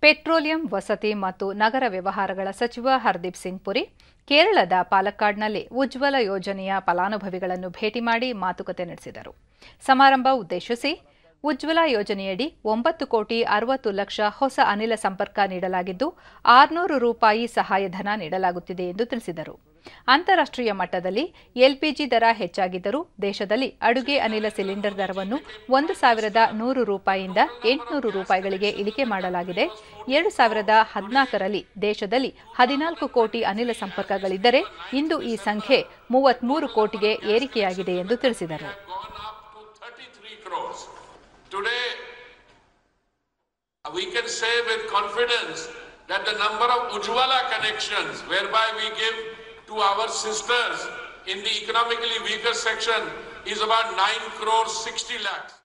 Petroleum ವಸತಿ ಮತ್ತು ನಗರ ವ್ಯವಹಾರಗಳ ಸಚಿವ ಹರ್ದೀಪ್ ಸಿಂಗ್ ಪುರಿ ಕೇರಳದ ಪಾಲಕ್ಕಾಡ್ನಲ್ಲಿ ಉಜ್ವಲ ಯೋಜನೆಯ ಫಲಾನುಭವಿಗಳನ್ನು ಭೇಟಿ ಮಾಡಿ ಮಾತುಕತೆ ನಡೆಸಿದರು ಸಮಾರಂಭ ಉದ್ದೇಶಿಸಿ ಉಜ್ವಲ ಯೋಜನೆಯಡಿ ಒಂಬತ್ತು ಕೋಟಿ ಅರವತ್ತು ಲಕ್ಷ ಹೊಸ ಅನಿಲ ಸಂಪರ್ಕ ನೀಡಲಾಗಿದ್ದು ಆರುನೂರು ರೂಪಾಯಿ ಸಹಾಯಧನ ನೀಡಲಾಗುತ್ತಿದೆ ಎಂದು ತಿಳಿಸಿದರು ಅಂತಾರಾಷ್ಟ್ರೀಯ ಮಟ್ಟದಲ್ಲಿ ಎಲ್ಪಿಜಿ ದರ ಹೆಚ್ಚಾಗಿದ್ದರೂ ದೇಶದಲ್ಲಿ ಅಡುಗೆ ಅನಿಲ ಸಿಲಿಂಡರ್ ದರವನ್ನು ಒಂದು ಸಾವಿರದ ನೂರು ರೂಪಾಯಿಯಿಂದ ಎಂಟುನೂರು ರೂಪಾಯಿಗಳಿಗೆ ಇಳಿಕೆ ಮಾಡಲಾಗಿದೆ ಎರಡು ಸಾವಿರದ ಹದಿನಾಲ್ಕರಲ್ಲಿ ದೇಶದಲ್ಲಿ ಹದಿನಾಲ್ಕು ಕೋಟಿ ಅನಿಲ ಸಂಪರ್ಕಗಳಿದ್ದರೆ ಇಂದು ಈ ಸಂಖ್ಯೆ ಮೂವತ್ಮೂರು ಕೋಟಿಗೆ ಏರಿಕೆಯಾಗಿದೆ ಎಂದು ತಿಳಿಸಿದರು gone up to 33 crores. Today, we can say with confidence that the number of Ujjwala connections, whereby we give to our sisters in the economically weaker section, is about 9 crores 60 lakhs.